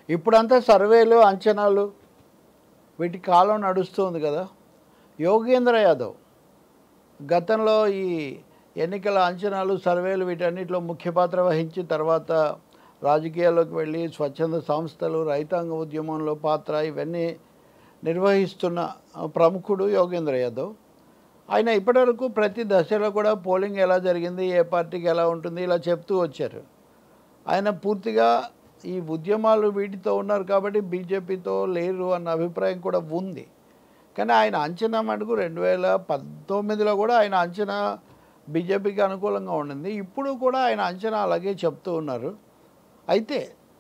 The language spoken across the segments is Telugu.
ఇప్పుడంతా సర్వేలు అంచనాలు వీటి కాలం నడుస్తుంది కదా యోగేంద్ర యాదవ్ గతంలో ఈ ఎన్నికల అంచనాలు సర్వేలు వీటన్నిటిలో ముఖ్య పాత్ర వహించి తర్వాత రాజకీయాల్లోకి వెళ్ళి స్వచ్ఛంద సంస్థలు రైతాంగ ఉద్యమంలో పాత్ర ఇవన్నీ నిర్వహిస్తున్న ఆ, ప్రముఖుడు యోగేంద్ర యాదవ్ ఆయన ఇప్పటివరకు ప్రతి దశలో కూడా పోలింగ్ ఎలా జరిగింది ఏ పార్టీకి ఎలా ఉంటుంది ఇలా చెప్తూ వచ్చారు ఆయన పూర్తిగా ఈ ఉద్యమాలు వీటితో ఉన్నారు కాబట్టి బీజేపీతో లేరు అన్న అభిప్రాయం కూడా ఉంది కానీ ఆయన అంచనా మటుకు రెండు వేల పంతొమ్మిదిలో కూడా ఆయన అంచనా బీజేపీకి అనుకూలంగా ఉండింది ఇప్పుడు కూడా ఆయన అంచనా అలాగే చెప్తూ ఉన్నారు అయితే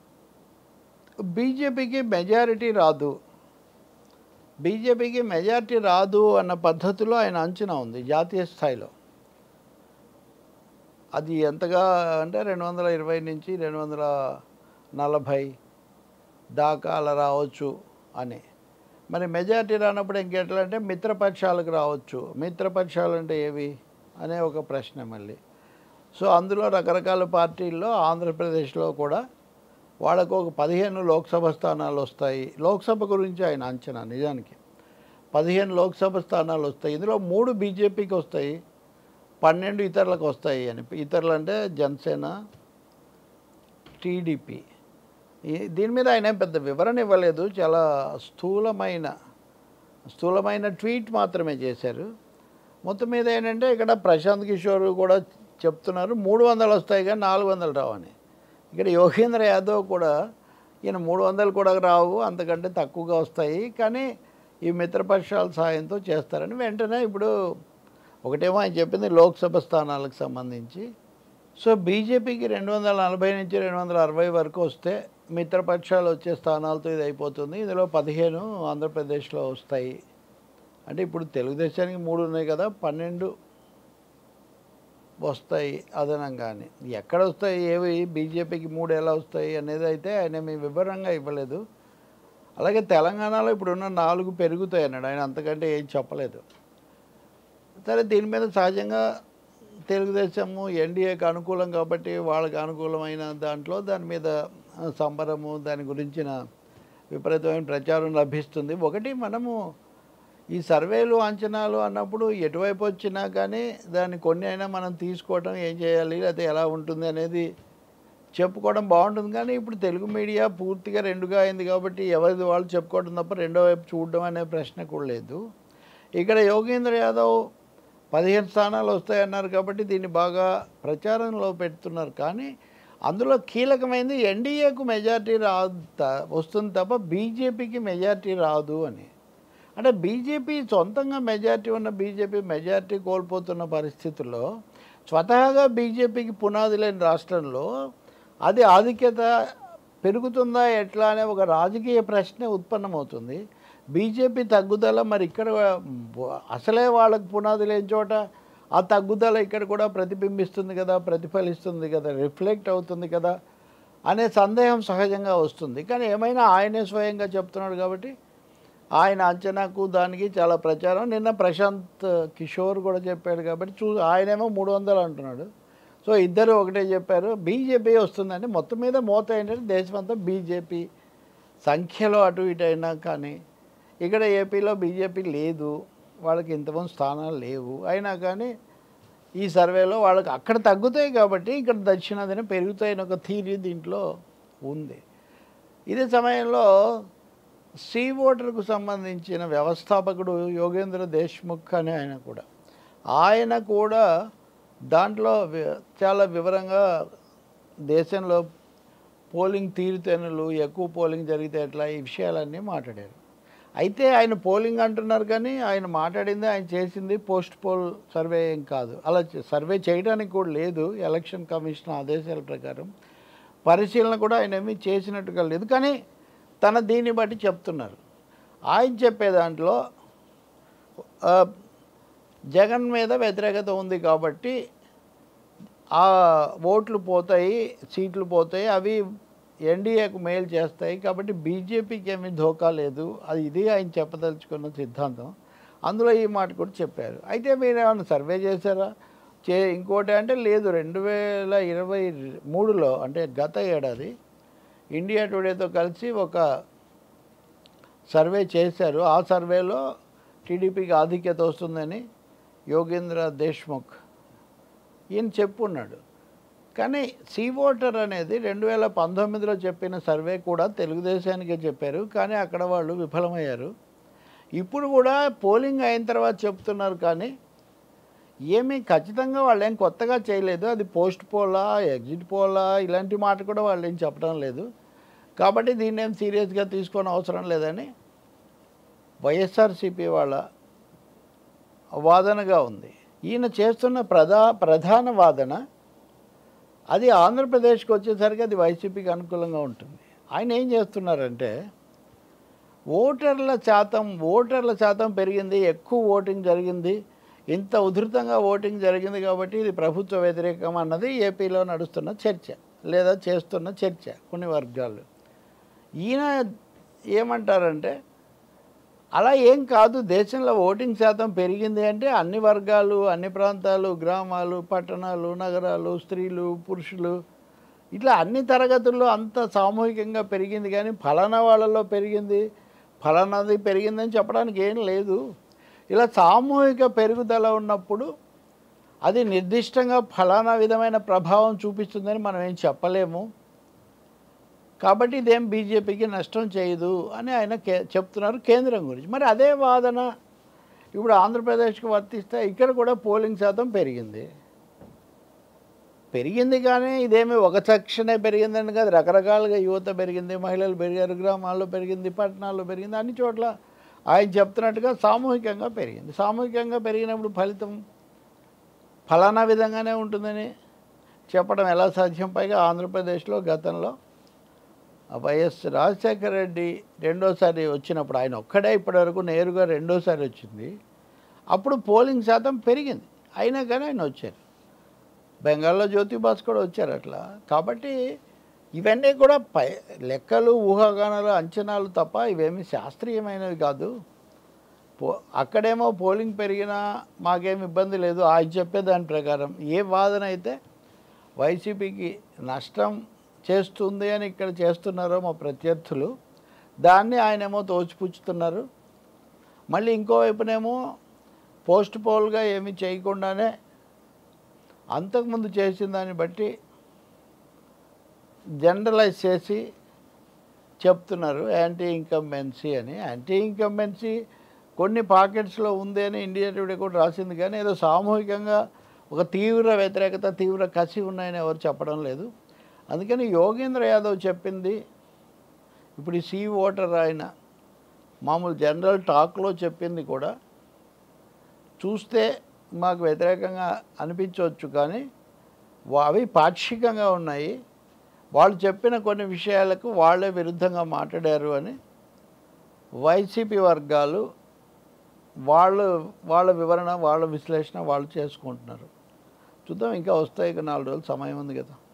బీజేపీకి మెజారిటీ రాదు బీజేపీకి మెజారిటీ రాదు అన్న పద్ధతిలో ఆయన అంచనా ఉంది జాతీయ స్థాయిలో అది ఎంతగా అంటే రెండు వందల ఇరవై నుంచి రెండు వందల నలభై దాకా అలా రావచ్చు అని మరి మెజారిటీ రానప్పుడు ఇంకెట్లా అంటే మిత్రపక్షాలకు రావచ్చు మిత్రపక్షాలు అంటే ఏవి అనే ఒక ప్రశ్న మళ్ళీ సో అందులో రకరకాల పార్టీల్లో ఆంధ్రప్రదేశ్లో కూడా వాళ్ళకు ఒక పదిహేను లోక్సభ స్థానాలు వస్తాయి లోక్సభ గురించి ఆయన అంచనా నిజానికి పదిహేను లోక్సభ స్థానాలు వస్తాయి ఇందులో మూడు బీజేపీకి వస్తాయి పన్నెండు ఇతరులకు వస్తాయి అని ఇతరులు అంటే జనసేన టీడీపీ ఈ- దీని మీద ఆయన ఏం పెద్ద వివరణ ఇవ్వలేదు చాలా స్థూలమైన స్థూలమైన ట్వీట్ మాత్రమే చేశారు మొత్తం మీద ఏంటంటే ఇక్కడ ప్రశాంత్ కిషోర్ కూడా చెప్తున్నారు మూడు వందలు వస్తాయి కానీ నాలుగు వందలు రావని ఇక్కడ యోగేంద్ర యాదవ్ కూడా ఈయన మూడు వందలు కూడా రావు అంతకంటే తక్కువగా వస్తాయి కానీ ఈ మిత్రపక్షాల సాయంతో చేస్తారని వెంటనే ఇప్పుడు ఒకటేమో ఆయన చెప్పింది లోక్సభ స్థానాలకు సంబంధించి సో బీజేపీకి రెండు వందల నలభై నుంచి రెండు వందల అరవై వరకు వస్తే మిత్రపక్షాలు వచ్చే స్థానాలతో ఇది అయిపోతుంది ఇందులో పదిహేను ఆంధ్రప్రదేశ్లో వస్తాయి అంటే ఇప్పుడు తెలుగుదేశానికి మూడు ఉన్నాయి కదా పన్నెండు వస్తాయి అదనంగానే ఎక్కడ వస్తాయి ఏవి బీజేపీకి మూడు ఎలా వస్తాయి అనేది అయితే ఆయన మీ వివరంగా ఇవ్వలేదు అలాగే తెలంగాణలో ఇప్పుడున్న నాలుగు పెరుగుతాయి అన్నాడు ఆయన అంతకంటే ఏం చెప్పలేదు సరే దీని మీద సహజంగా తెలుగుదేశము ఎన్డీఏకి అనుకూలం కాబట్టి వాళ్ళకి అనుకూలమైన దాంట్లో దాని మీద ఆ, సంబరము దాని గురించిన విపరీతమైన ప్రచారం లభిస్తుంది ఒకటి మనము ఈ సర్వేలు అంచనాలు అన్నప్పుడు ఎటువైపు వచ్చినా కానీ దాన్ని కొన్ని అయినా మనం తీసుకోవడం ఏం చేయాలి లేకపోతే ఎలా ఉంటుంది అనేది చెప్పుకోవడం బాగుంటుంది కానీ ఇప్పుడు తెలుగు మీడియా పూర్తిగా రెండుగా అయింది కాబట్టి ఎవరిది వాళ్ళు చెప్పుకోవడం తప్ప రెండో వైపు చూడడం అనే ప్రశ్న కూడా లేదు ఇక్కడ యోగేంద్ర యాదవ్ పదిహేను స్థానాలు వస్తాయన్నారు కాబట్టి దీన్ని బాగా ప్రచారంలో పెడుతున్నారు కానీ అందులో కీలకమైనది ఎన్డీఏకు మెజారిటీ రాదు త- వస్తుంది తప్ప బీజేపీకి మెజారిటీ రాదు అని అంటే బీజేపీ సొంతంగా మెజారిటీ ఉన్న బీజేపీ మెజారిటీ కోల్పోతున్న పరిస్థితుల్లో స్వతహాగా బీజేపీకి పునాది లేని రాష్ట్రంలో అది ఆధిక్యత పెరుగుతుందా ఎట్లా అనే ఒక రాజకీయ ప్రశ్న ఉత్పన్నమవుతుంది బీజేపీ తగ్గుదల మరి ఇక్కడ అసలే వాళ్ళకి పునాది లేని చోట ఆ తగ్గుదల ఇక్కడ కూడా ప్రతిబింబిస్తుంది కదా ప్రతిఫలిస్తుంది కదా రిఫ్లెక్ట్ అవుతుంది కదా అనే సందేహం సహజంగా వస్తుంది కానీ ఏమైనా ఆయనే స్వయంగా చెప్తున్నాడు కాబట్టి ఆయన అంచనాకు దానికి చాలా ప్రచారం నిన్న ప్రశాంత్ కిషోర్ కూడా చెప్పాడు కాబట్టి చూ ఆయనేమో మూడు వందలు అంటున్నాడు సో ఇద్దరు ఒకటే చెప్పారు బీజేపీ వస్తుందండి మొత్తం మీద మోత ఏంటంటే దేశమంతా బీజేపీ సంఖ్యలో అటు ఇటు అయినా కానీ ఇక్కడ ఏపీలో బీజేపీ లేదు వాళ్ళకి ఇంతమంది స్థానాలు లేవు అయినా కానీ ఈ సర్వేలో వాళ్ళకి అక్కడ తగ్గుతాయి కాబట్టి ఇక్కడ దక్షిణాదిన పెరుగుతాయని ఒక థీరీ దీంట్లో ఉంది ఇదే సమయంలో సీ ఓటర్కు సంబంధించిన వ్యవస్థాపకుడు యోగేంద్ర దేశ్ముఖ్ అని ఆయన కూడా ఆయన కూడా దాంట్లో వి- చాలా వివరంగా దేశంలో పోలింగ్ తీరుతెన్నులు ఎక్కువ పోలింగ్ జరిగితే ఎట్లా ఈ విషయాలన్నీ మాట్లాడారు అయితే ఆయన పోలింగ్ అంటున్నారు కానీ ఆయన మాట్లాడింది ఆయన చేసింది పోస్ట్ పోల్ సర్వే ఏం కాదు అలా చే- సర్వే చేయడానికి కూడా లేదు ఎలక్షన్ కమిషన్ ఆదేశాల ప్రకారం పరిశీలన కూడా ఆయన ఏమీ చేసినట్టుగా లేదు కానీ తన దీన్ని బట్టి చెప్తున్నారు ఆయన చెప్పే దాంట్లో ఆ, జగన్ మీద వ్యతిరేకత ఉంది కాబట్టి ఆ ఓట్లు పోతాయి సీట్లు పోతాయి అవి ఎన్డీఏకు మేలు చేస్తాయి కాబట్టి బీజేపీకి ఏమీ ధోకా లేదు అది ఇది ఆయన చెప్పదలుచుకున్న సిద్ధాంతం అందులో ఈ మాట కూడా చెప్పారు అయితే మీరు ఏమైనా సర్వే చేశారా చే ఇంకోటి అంటే లేదు రెండు వేల ఇరవై మూడులో అంటే గత ఏడాది ఇండియా టుడేతో కలిసి ఒక సర్వే చేశారు ఆ సర్వేలో టీడీపీకి ఆధిక్యత వస్తుందని యోగేంద్ర దేశ్ముఖ్ ఈయన చెప్పున్నాడు కానీ సీ ఓటర్ అనేది రెండు వేల పంతొమ్మిదిలో చెప్పిన సర్వే కూడా తెలుగుదేశానికే చెప్పారు కానీ అక్కడ వాళ్ళు విఫలమయ్యారు ఇప్పుడు కూడా పోలింగ్ అయిన తర్వాత చెప్తున్నారు కానీ ఏమీ ఖచ్చితంగా వాళ్ళు ఏం కొత్తగా చేయలేదు అది పోస్ట్ పోలా ఎగ్జిట్ పోలా ఇలాంటి మాట కూడా వాళ్ళు ఏం చెప్పడం లేదు కాబట్టి దీన్ని ఏం సీరియస్గా తీసుకోని అవసరం లేదని వైఎస్ఆర్సీపీ వాళ్ళ వాదనగా ఉంది ఈయన చేస్తున్న ప్రధా ప్రధాన వాదన అది ఆంధ్రప్రదేశ్కి వచ్చేసరికి అది వైసీపీకి అనుకూలంగా ఉంటుంది ఆయన ఏం చేస్తున్నారంటే ఓటర్ల శాతం ఓటర్ల శాతం పెరిగింది ఎక్కువ ఓటింగ్ జరిగింది ఇంత ఉధృతంగా ఓటింగ్ జరిగింది కాబట్టి ఇది ప్రభుత్వ వ్యతిరేకం అన్నది ఏపీలో నడుస్తున్న చర్చ లేదా చేస్తున్న చర్చ కొన్ని వర్గాలు ఈయన ఏమంటారంటే అలా ఏం కాదు దేశంలో ఓటింగ్ శాతం పెరిగింది అంటే అన్ని వర్గాలు అన్ని ప్రాంతాలు గ్రామాలు పట్టణాలు నగరాలు స్త్రీలు పురుషులు ఇట్లా అన్ని తరగతుల్లో అంత సామూహికంగా పెరిగింది కానీ ఫలానా వాళ్ళలో పెరిగింది ఫలానాది పెరిగిందని చెప్పడానికి ఏం లేదు ఇలా సామూహిక పెరుగుదల ఉన్నప్పుడు అది నిర్దిష్టంగా ఫలానా విధమైన ప్రభావం చూపిస్తుందని మనం ఏం చెప్పలేము కాబట్టి ఇదేం బీజేపీకి నష్టం చేయదు అని ఆయన కే చెప్తున్నారు కేంద్రం గురించి మరి అదే వాదన ఇప్పుడు ఆంధ్రప్రదేశ్కి వర్తిస్తే ఇక్కడ కూడా పోలింగ్ శాతం పెరిగింది పెరిగింది కానీ ఇదేమి ఒక సెక్షనే పెరిగిందని కాదు రకరకాలుగా యువత పెరిగింది మహిళలు పెరిగారు గ్రామాల్లో పెరిగింది పట్టణాల్లో పెరిగింది అన్ని చోట్ల ఆయన చెప్తున్నట్టుగా సామూహికంగా పెరిగింది సామూహికంగా పెరిగినప్పుడు ఫలితం ఫలానా విధంగానే ఉంటుందని చెప్పడం ఎలా సాధ్యం పైగా ఆంధ్రప్రదేశ్లో గతంలో ఆ వైఎస్ రాజశేఖర రెడ్డి రెండోసారి వచ్చినప్పుడు ఆయన ఒక్కడే ఇప్పటివరకు నేరుగా రెండోసారి వచ్చింది అప్పుడు పోలింగ్ శాతం పెరిగింది అయినా కానీ ఆయన వచ్చారు బెంగాల్లో జ్యోతిబాస్ కూడా వచ్చారు అట్లా కాబట్టి ఇవన్నీ కూడా పై లెక్కలు ఊహాగానాలు అంచనాలు తప్ప ఇవేమి శాస్త్రీయమైనవి కాదు పో అక్కడేమో పోలింగ్ పెరిగినా మాకేం ఇబ్బంది లేదు ఆయన చెప్పే దాని ప్రకారం ఏ వాదన అయితే వైసీపీకి నష్టం చేస్తుంది అని ఇక్కడ చేస్తున్నారో మా ప్రత్యర్థులు దాన్ని ఆయనేమో తోచిపుచ్చుతున్నారు మళ్ళీ ఇంకోవైపునేమో పోస్ట్ పోల్గా ఏమీ చేయకుండానే అంతకుముందు చేసిన దాన్ని బట్టి జనరలైజ్ చేసి చెప్తున్నారు యాంటీ ఇన్కంబెన్సీ అని యాంటీ ఇన్కంబెన్సీ కొన్ని పాకెట్స్లో ఉంది అని ఇండియా టుడే కూడా రాసింది కానీ ఏదో సామూహికంగా ఒక తీవ్ర వ్యతిరేకత తీవ్ర కసి ఉన్నాయని ఎవరు చెప్పడం లేదు అందుకని యోగేంద్ర యాదవ్ చెప్పింది ఇప్పుడు ఈ సీ ఓటర్ ఆయన మామూలు జనరల్ టాక్లో చెప్పింది కూడా చూస్తే మాకు వ్యతిరేకంగా అనిపించవచ్చు కానీ వా- అవి పాక్షికంగా ఉన్నాయి వాళ్ళు చెప్పిన కొన్ని విషయాలకు వాళ్ళే విరుద్ధంగా మాట్లాడారు అని వైసీపీ వర్గాలు వాళ్ళు వాళ్ళ వివరణ వాళ్ళ విశ్లేషణ వాళ్ళు చేసుకుంటున్నారు చూద్దాం ఇంకా వస్తాయి ఇక నాలుగు రోజులు సమయం ఉంది కదా